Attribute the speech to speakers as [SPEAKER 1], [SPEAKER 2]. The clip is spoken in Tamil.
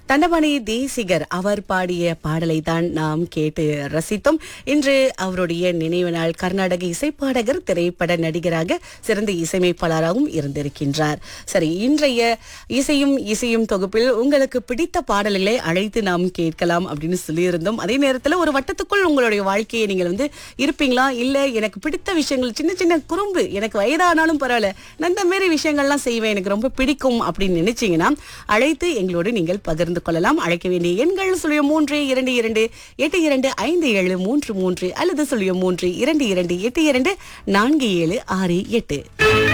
[SPEAKER 1] தண்டபாணி தேசிகர் அவர் பாடிய பாடலை தான் நாம் கேட்டு ரசித்தோம் இன்று அவருடைய நினைவு நாள் கர்நாடக இசைப்பாடகர் திரைப்பட நடிகராக சிறந்த இசையமைப்பாளராகவும் இருந்திருக்கின்றார் சரி இன்றைய இசையும் இசையும் தொகுப்பில் உங்களுக்கு பிடித்த பாடல்களை அழைத்து நாம் கேட்கலாம் அப்படின்னு சொல்லியிருந்தோம் அதே நேரத்தில் ஒரு வட்டத்துக்குள் உங்களுடைய வாழ்க்கையை நீங்கள் வந்து இருப்பீங்களா இல்ல எனக்கு பிடித்த விஷயங்கள் சின்ன சின்ன குறும்பு எனக்கு வயதானாலும் பரவாயில்ல நான் இந்த மாதிரி விஷயங்கள்லாம் செய்வேன் எனக்கு ரொம்ப பிடிக்கும் அப்படின்னு நினைச்சீங்கன்னா அழைத்து எங்களோடு நீங்கள் பகிர்ந்து கொள்ளலாம் அழைக்க வேண்டிய எண்கள் சொல்லிய மூன்று இரண்டு இரண்டு எட்டு இரண்டு ஐந்து ஏழு மூன்று மூன்று அல்லது சொல்லிய மூன்று இரண்டு இரண்டு எட்டு இரண்டு நான்கு ஏழு ஆறு எட்டு